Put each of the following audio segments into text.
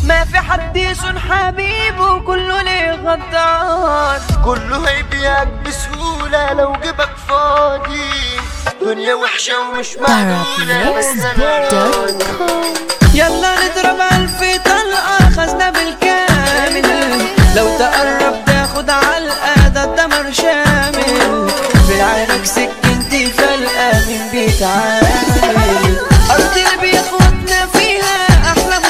ما في حد يصون حبيبه كله ليه غدار كله هيبيعك بسهولة لو جيبك فاضي دنيا وحشة ومش معقولة بس أنا راضي يلا نضرب ألف طلقة خزنة بالكامل لو تقرب تاخد علقة ده الدمر شامل في عينك سكنتي فلقة من بيت عامل أرض اللي بياخدنا فيها أحلى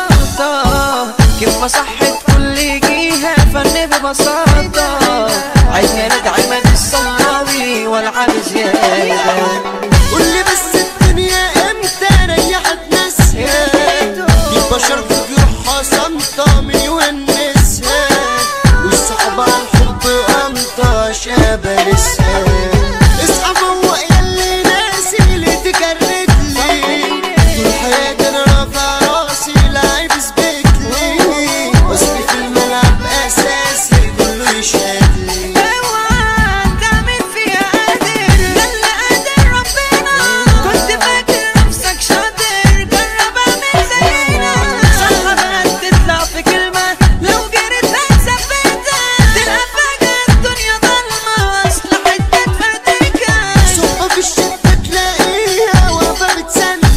مسرطة كيف ما صحت كل جيها فن ببساطة عيننا ندعي من الصلاوي والعب زيادة قولي بس الدنيا امتى ريحت ناسها البشر في جروحها صامتة من يونسها والصحاب على الحب قمطة شابة لسه اصحى فوق ياللي ناسي اللي تكرت لي طول حياتي انا رافع راسي لعيب سبيك لي اصلي في الملعب اساسي كله يشهد لي اوعى تعمل فيها قادر ده اللي قادر ربنا كنت فاكر نفسك شاطر جرب اعمل زينا صح بقى تطلع في كلمة لو جريت هتثبتها تلقى فجأة الدنيا ضلمة اصل حتة فردكة صحبة في الشدة تلاقيها وقفة بتسندك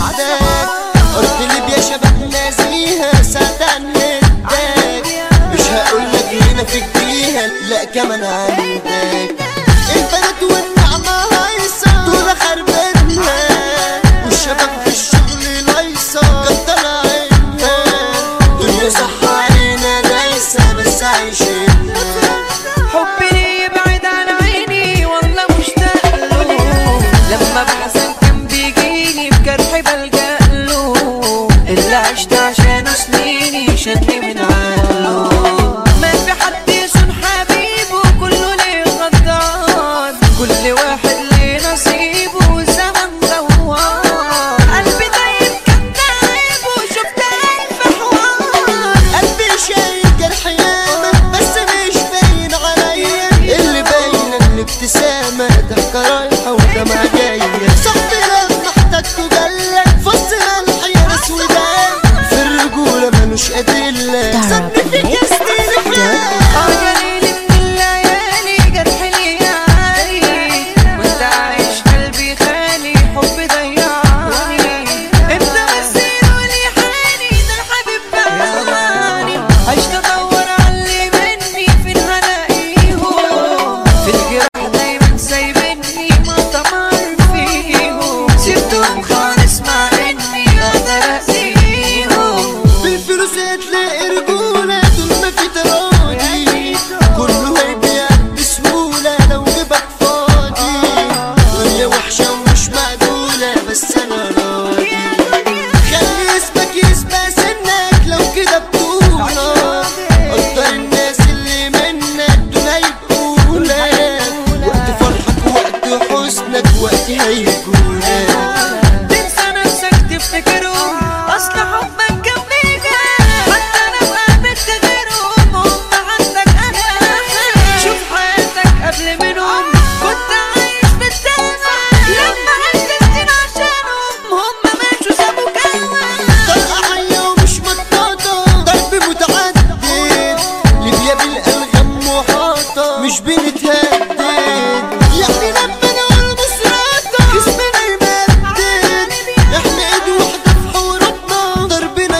أرض ليبيا شباب نازيها ساعة نداك مش هقولك هنا في جديها لا كمان عندك البلد والنعمة هايصة دول خربانها والشباب في الشغل لايصة كتر عينها دنيا صح علينا دايسة بس عايشينها حبي ليه يبعد عن عيني والله مشتاق له لما بحزن كان بيجيني بجرح بلجأ له اللي عشت عشانه سنيني شدني من عقله ما في حد يصون حبيبه كله ليه غدار كل واحد ليه نصيبه والزمن دوار قلبي طيب كان تعب وشفت ألف حوار قلبي شايل جرح ياما بس مش باين عليا اللي باين الابتسامة ضحكة رايحة ودمعة جاية صاحبي لما احتجته جلك فص ملح يا ناس ودان في الرجولة ملوش أدلة صدق فيك يا ستيل اه جليل من الليالي جرح لي عالي وانت عايش قلبي خالي حب ضيعني انت بس يقولي حالي ده الحبيب بهواني عشت ادور على اللي مني فين هلاقيهم في الجراح دايما سايبني ما طمر فيهم سبتهم خالص مع اني اقدر اسيهم بالفلوس هتلاقي رجولة طول ما في تراضي كله هيبيعك بسهولة لو جيبك فاضي دنيا وحشة ومش معدولة بس أنا راضي خلي اسمك يسبق سنك لو كده بطولة قدر الناس اللي منك دول هيبقوا لك وقت فرحك وقت حزنك وقت هيجولك تنسى نفسك تفتكرهم اصل حبك كان بيجا حتى لو قابلت غيرهم هم عندك انا شوف حياتك قبل منهم كنت عايش بالتلفة لما عشت عشانهم هم ماتوا سابوا كلمة طلقة حية ومش مطاطة ضرب متعدد ليبيا بالألغام محاطة مش بنتهدد يعني لما نقول مصراتة جسمنا يمدد احنا ايد واحدة في حواراتنا ضربنا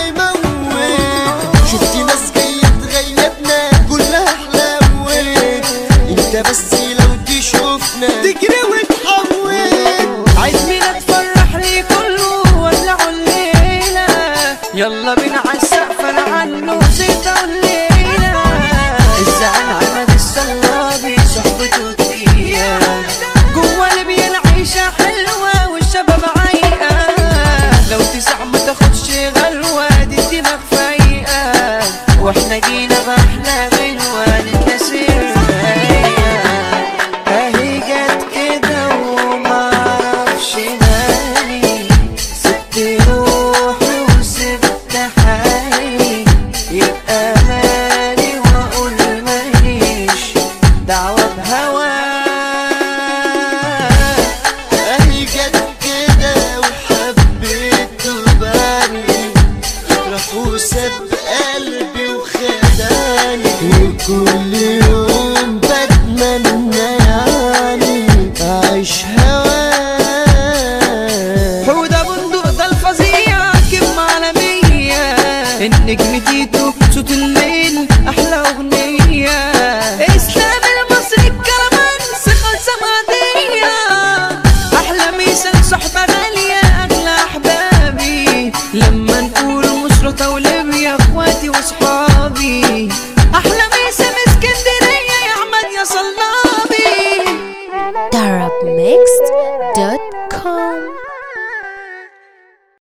يموت شفت ناس جاية تغيبنا كلها حلاوت انت بس لو تشوفنا تجري وتحول عيد ميلاد فرح لي كله ولعوا الليلة يلا بينا عالسقف انا عنه نسيت الليلة الزعل عماد الصلابي صحبته تقيلة جوا ليبيا العيشة حلوة والشباب عايقة لو تسع ما تاخدش غلوة دي الدماغ فايقة واحنا جينا بأحلى غنوة للناس الرايقة اهي جت كده ومعرفش مالي سبت روحي وسبت حالي يبقى مالي واقول ماليش دعوة بهواك اهي جت كده وحبيت تباني قلبي وخداني وكل يوم بتمنى يعني أعيش هواك حودة بندق ده الفظيع كلمة عالمية النجم تيتو